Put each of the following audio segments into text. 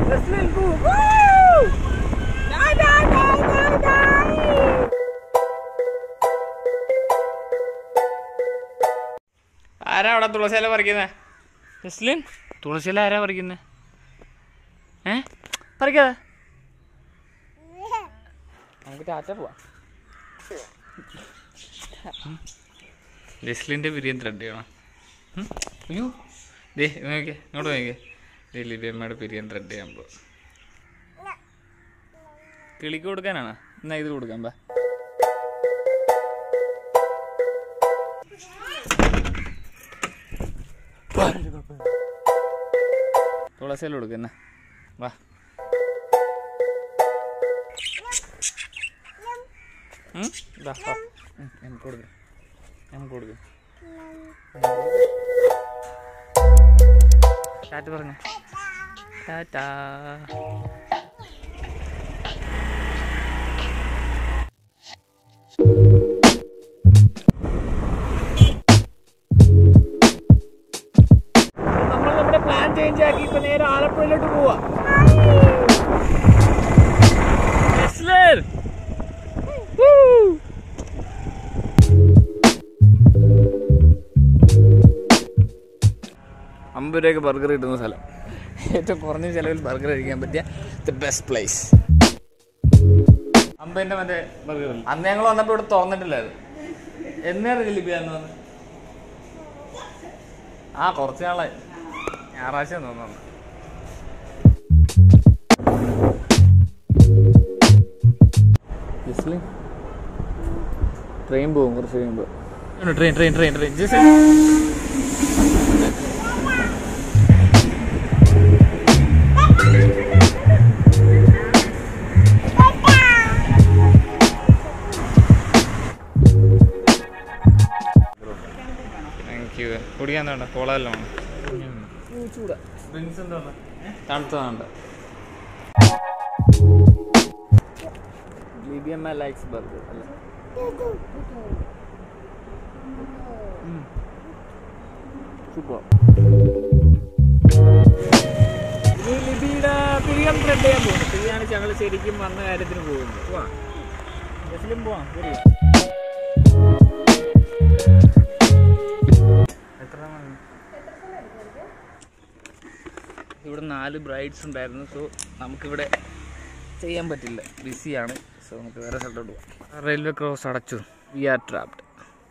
ജസ്ലിൻ പോ Woo! Die, die, die, die, die. ആരാ അവിടെ തുളസിയില പറിക്കുന്നത് ജസ്ലിൻ തുളസിയില ആരാ പറിക്കുന്നത് ഏ പറിക്കാതെ നമുക്ക് ടാറ്റ പോവാം ജസ്ലിൻ്റെ ബിരിയാണി ത്രെഡ് ചെയ്യണം ഉം. അയ്യോ ദേ നോക്കിയേ ഇങ്ങോട്ട് നോക്കിയേ ദേ ലിബിയമ്മയുടെ ബിരിയാണി ത്രെഡ് ചെയ്യാൻ പോവാം കിളിക്ക് കൊടുക്കാനാണോ എന്നാ ഇത് കൊടുക്കാം ബാ തുളസിയില കൊടുക്കുന്ന വാ ഉം, ദാ, വാ. ഉം, നമുക്ക് കൊടുക്കാം നമുക്ക് കൊടുക്കാം ടാറ്റ പറഞ്ഞ ടാറ്റാ നമ്മൾ നമ്മുടെ പ്ലാൻ ചേഞ്ച് ആക്കി ഇപ്പൊ നേരെ ആലപ്പുഴയിലോട്ട് പോവാ Wrestler! Woo! അമ്പത് രൂപയ്ക്ക് ബർഗർ കിട്ടുന്ന സ്ഥലം ഏറ്റവും കുറഞ്ഞ ചിലവിൽ ബർഗർ കഴിക്കാൻ പറ്റിയ ദ ബെസ്റ്റ് പ്ലേസ് അമ്പതിന്റെ മറ്റേ ബർഗർ അന്ന് ഞങ്ങൾ വന്നപ്പോൾ ഇവിടെ തുറന്നിട്ടില്ലായിരുന്നു എന്നേറെ ലിപിയാന്ന് വന്ന് ആ കുറച്ച് നാളായി ഞായറാഴ്ച തോന്നുന്നു ട്രെയിൻ പോകും കുറച്ച് കഴിയുമ്പോൾ train train train train just thank you കുടിക്കാൻ വേണ്ട കോളെല്ലാം ചൂടാ ഡ്രിങ്ക്സ് എന്താ തണുത്തതാണ്ട് ലിബിയമ്മ ലൈക്സ് ബർഗർ അല്ലേ സൂപ്പർ ഇനി ലിബിയുടെ പിരിയം ത്രെഡ് ചെയ്യാൻ പോകുന്നു പിരിയാണ് ഞങ്ങൾ ശരിക്കും വന്ന കാര്യത്തിന് പോകുന്നത് പോവാം ബസ്സിലും പോവാം ശരി എത്ര മണി ഇവിടെ നാല് ബ്രൈഡ്സ് ഉണ്ടായിരുന്നു സോ നമുക്കിവിടെ ചെയ്യാൻ പറ്റില്ല ബിസിയാണ് സോ നമുക്ക് വേറെ സ്ഥലത്തോട്ട് പോകാം റെയിൽവേ ക്രോസ് അടച്ചു വി ആർ ട്രാപ്ഡ്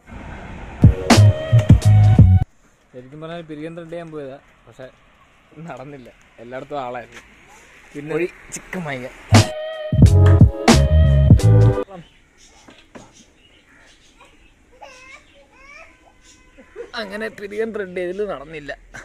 ശരിക്കും പറഞ്ഞാൽ പിരിയം ത്രെഡ് ചെയ്യാൻ പോയതാ പക്ഷെ നടന്നില്ല എല്ലായിടത്തും ആളായിരുന്നു പിന്നെ ഒരു ചിക്കൻ മൈക അങ്ങനെ പിരിയം ത്രെഡ് ചെയ്തിൽ നടന്നില്ല